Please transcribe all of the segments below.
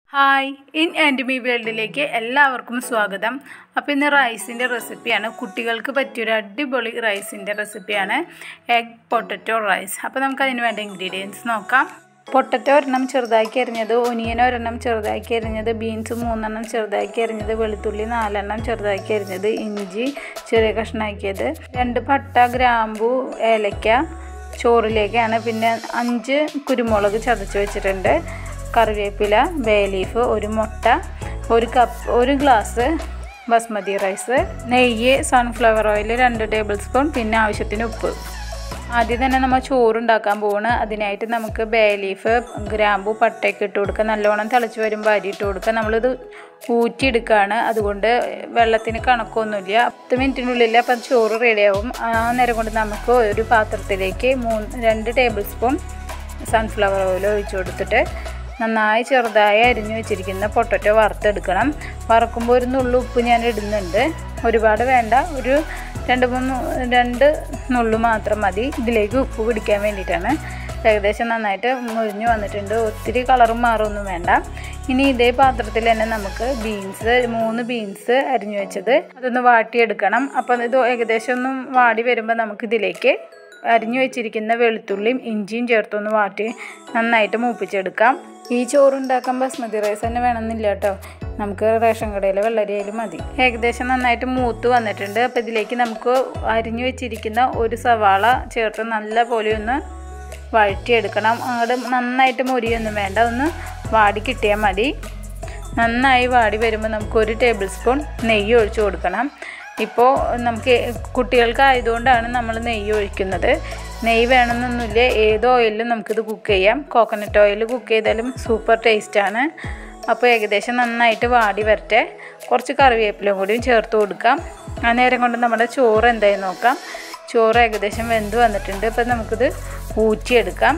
hi in and me വേൾഡിലേക്ക് എല്ലാവർക്കും സ്വാഗതം അപ്പോൾ ഇന്ന് റൈസിൻ്റെ റെസിപ്പിയാണ് കുട്ടികൾക്ക് പറ്റിയൊരു അടിപൊളി റൈസിൻ്റെ റെസിപ്പിയാണ് എഗ് പൊട്ടറ്റോ റൈസ് അപ്പോൾ നമുക്ക് അതിന് വേണ്ട ഇൻഗ്രീഡിയൻസ് നോക്കാം പൊട്ടറ്റോ ഒരെണ്ണം ചെറുതാക്കി അരിഞ്ഞത് ഒനിയൻ ഒരെണ്ണം ചെറുതാക്കി അരിഞ്ഞത് ബീൻസ് മൂന്നെണ്ണം ചെറുതാക്കി അരിഞ്ഞത് വെളുത്തുള്ളി നാലെണ്ണം ചെറുതാക്കി അരിഞ്ഞത് ഇഞ്ചി ചെറിയ കഷ്ണാക്കിയത് രണ്ട് പട്ട ഗ്രാമ്പു ഏലക്ക ചോറിലേക്കാണ് പിന്നെ അഞ്ച് കുരുമുളക് ചതച്ച് വെച്ചിട്ടുണ്ട് കറിവേപ്പില ബേ ലീഫ് ഒരു മുട്ട ഒരു കപ്പ് ഒരു ഗ്ലാസ് ബസ്മതി റൈസ് നെയ്യ് സൺഫ്ലവർ ഓയിൽ രണ്ട് ടേബിൾ സ്പൂൺ പിന്നെ ആവശ്യത്തിന് ഉപ്പ് ആദ്യം തന്നെ നമ്മൾ ചോറുണ്ടാക്കാൻ പോവാണ് അതിനായിട്ട് നമുക്ക് ബേ ലീഫ് ഗ്രാമ്പു പട്ടയൊക്കെ ഇട്ട് കൊടുക്കുക നല്ലോണം തിളച്ച് വരുമ്പോൾ അരി ഇട്ട് കൊടുക്കുക നമ്മളിത് ഊറ്റിയെടുക്കുകയാണ് അതുകൊണ്ട് വെള്ളത്തിന് കണക്കൊന്നുമില്ല പത്ത് മിനിറ്റിനുള്ളിൽ അപ്പം ചോറ് റെഡിയാവും ആ നേരം കൊണ്ട് നമുക്ക് ഒരു പാത്രത്തിലേക്ക് മൂന്ന് രണ്ട് ടേബിൾ സ്പൂൺ സൺഫ്ലവർ ഓയിൽ ഒഴിച്ചു കൊടുത്തിട്ട് നന്നായി ചെറുതായി അരിഞ്ഞു വെച്ചിരിക്കുന്ന പൊട്ടറ്റോ വറുത്തെടുക്കണം വറക്കുമ്പോൾ ഒരു നുള്ളു ഉപ്പ് ഞാൻ ഇടുന്നുണ്ട് ഒരുപാട് വേണ്ട ഒരു രണ്ട് മൂന്ന് രണ്ട് നുള്ളു മാത്രം മതി ഇതിലേക്ക് ഉപ്പ് പിടിക്കാൻ വേണ്ടിയിട്ടാണ് ഏകദേശം നന്നായിട്ട് മുരിഞ്ഞു വന്നിട്ടുണ്ട് ഒത്തിരി കളറും മാറൊന്നും വേണ്ട ഇനി ഇതേ പാത്രത്തിൽ തന്നെ നമുക്ക് ബീൻസ് മൂന്ന് ബീൻസ് അരിഞ്ഞു വെച്ചത് അതൊന്ന് വാട്ടിയെടുക്കണം അപ്പം ഇത് ഏകദേശം ഒന്നും വാടി വരുമ്പോൾ നമുക്കിതിലേക്ക് അരിഞ്ഞു വെച്ചിരിക്കുന്ന വെളുത്തുള്ളിയും ഇഞ്ചിയും ചേർത്തൊന്ന് വാട്ടി നന്നായിട്ട് മൂപ്പിച്ചെടുക്കാം ഈ ചോറുണ്ടാക്കാൻ ബസ്മതി റൈസ് തന്നെ വേണമെന്നില്ല കേട്ടോ നമുക്ക് റേഷൻ കടയിലെ വെള്ളരിയായാലും മതി ഏകദേശം നന്നായിട്ട് മൂത്ത് വന്നിട്ടുണ്ട് അപ്പോൾ ഇതിലേക്ക് നമുക്ക് അരിഞ്ഞു വെച്ചിരിക്കുന്ന ഒരു സവാള ചേർത്ത് നല്ല പോലെ ഒന്ന് വഴറ്റിയെടുക്കണം അങ്ങോട്ട് നന്നായിട്ട് മുരിയൊന്നും വേണ്ട ഒന്ന് വാടി കിട്ടിയാൽ മതി നന്നായി വാടി വരുമ്പോൾ നമുക്ക് ഒരു ടേബിൾ സ്പൂൺ നെയ്യ് ഒഴിച്ചു കൊടുക്കണം ഇപ്പോൾ നമുക്ക് കുട്ടികൾക്ക് ആയതുകൊണ്ടാണ് നമ്മൾ നെയ്യ് ഒഴിക്കുന്നത് നെയ്യ് വേണമെന്നൊന്നുമില്ല ഏത് ഓയിലും നമുക്കിത് കുക്ക് ചെയ്യാം കോക്കനട്ട് ഓയിൽ കുക്ക് ചെയ്താലും സൂപ്പർ ടേസ്റ്റാണ് അപ്പോൾ ഏകദേശം നന്നായിട്ട് വാടി വരട്ടെ കുറച്ച് കറിവേപ്പിലും കൂടിയും ചേർത്ത് കൊടുക്കാം ആ നേരം കൊണ്ട് നമ്മുടെ ചോറ് എന്തായി നോക്കാം ചോറ് ഏകദേശം വെന്ത് വന്നിട്ടുണ്ട് അപ്പോൾ നമുക്കിത് ഊറ്റിയെടുക്കാം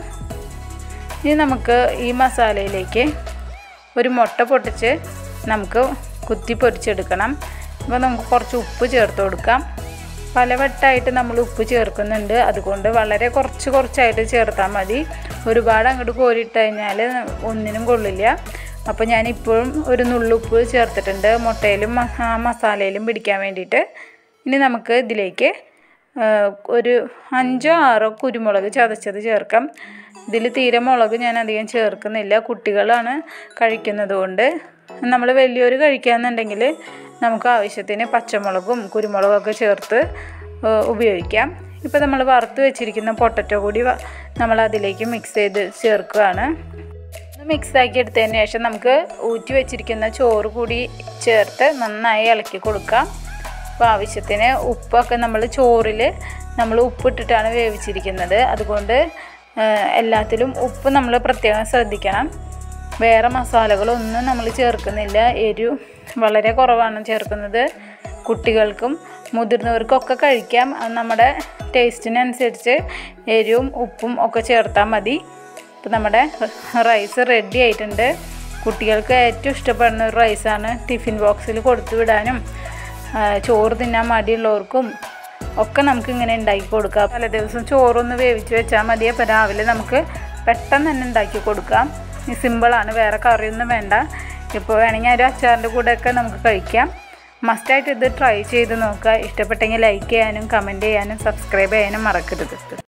ഇനി നമുക്ക് ഈ മസാലയിലേക്ക് ഒരു മുട്ട പൊട്ടിച്ച് നമുക്ക് കുത്തി പൊരിച്ചെടുക്കണം അപ്പോൾ നമുക്ക് കുറച്ച് ഉപ്പ് ചേർത്ത് കൊടുക്കാം പലവട്ടമായിട്ട് നമ്മൾ ഉപ്പ് ചേർക്കുന്നുണ്ട് അതുകൊണ്ട് വളരെ കുറച്ച് കുറച്ചായിട്ട് ചേർത്താൽ മതി ഒരുപാട് അങ്ങോട്ട് കോരിയിട്ട് കഴിഞ്ഞാൽ ഒന്നിനും കൊള്ളില്ല അപ്പോൾ ഞാൻ ഇപ്പോഴും ഒരു നുള്ളുപ്പ് ചേർത്തിട്ടുണ്ട് മുട്ടയിലും മസാലയിലും പിടിക്കാൻ വേണ്ടിയിട്ട് ഇനി നമുക്ക് ഇതിലേക്ക് ഒരു അഞ്ചോ ആറോ കുരുമുളക് ചതച്ചത് ചേർക്കാം ഇതിൽ തീരെ മുളക് ഞാൻ അധികം ചേർക്കുന്നില്ല കുട്ടികളാണ് കഴിക്കുന്നത് കൊണ്ട് നമ്മൾ വലിയൊരു കഴിക്കുകയെന്നുണ്ടെങ്കിൽ നമുക്ക് ആവശ്യത്തിന് പച്ചമുളകും കുരുമുളകൊക്കെ ചേർത്ത് ഉപയോഗിക്കാം ഇപ്പോൾ നമ്മൾ വറുത്ത് വെച്ചിരിക്കുന്ന പൊട്ടറ്റോ കൂടി നമ്മൾ അതിലേക്ക് മിക്സ് ചെയ്ത് ചേർക്കുകയാണ് മിക്സ് ആക്കി എടുത്തതിന് ശേഷം നമുക്ക് ഊറ്റി വെച്ചിരിക്കുന്ന ചോറ് കൂടി ചേർത്ത് നന്നായി ഇളക്കി കൊടുക്കാം അപ്പോൾ ആവശ്യത്തിന് ഉപ്പൊക്കെ നമ്മൾ ചോറിൽ നമ്മൾ ഉപ്പിട്ടിട്ടാണ് വേവിച്ചിരിക്കുന്നത് അതുകൊണ്ട് എല്ലാത്തിലും ഉപ്പ് നമ്മൾ പ്രത്യേകം ശ്രദ്ധിക്കണം വേറെ മസാലകളൊന്നും നമ്മൾ ചേർക്കുന്നില്ല എരിവ് വളരെ കുറവാണ് ചേർക്കുന്നത് കുട്ടികൾക്കും മുതിർന്നവർക്കൊക്കെ കഴിക്കാം നമ്മുടെ ടേസ്റ്റിനനുസരിച്ച് എരിവും ഉപ്പും ഒക്കെ ചേർത്താൽ മതി ഇപ്പോൾ നമ്മുടെ റൈസ് റെഡി ആയിട്ടുണ്ട് കുട്ടികൾക്ക് ഏറ്റവും ഇഷ്ടപ്പെടുന്ന ഒരു റൈസാണ് ടിഫിൻ ബോക്സിൽ കൊടുത്തു വിടാനും ചോറ് തിന്നാൻ മടിയുള്ളവർക്കും ഒക്കെ നമുക്ക് ഇങ്ങനെ ഉണ്ടാക്കി കൊടുക്കാം പല ദിവസം ചോറൊന്ന് വേവിച്ച് വെച്ചാൽ മതി അപ്പോൾ രാവിലെ നമുക്ക് പെട്ടെന്ന് തന്നെ ഉണ്ടാക്കി കൊടുക്കാം സിമ്പിളാണ് വേറെ കറിയൊന്നും വേണ്ട ഇപ്പോൾ വേണമെങ്കിൽ ഒരു അച്ചാറിൻ്റെ കൂടെയൊക്കെ നമുക്ക് കഴിക്കാം മസ്റ്റായിട്ട് ഇത് ട്രൈ ചെയ്ത് നോക്കുക ഇഷ്ടപ്പെട്ടെങ്കിൽ ലൈക്ക് ചെയ്യാനും കമൻറ്റ് ചെയ്യാനും സബ്സ്ക്രൈബ് ചെയ്യാനും മറക്കരുത്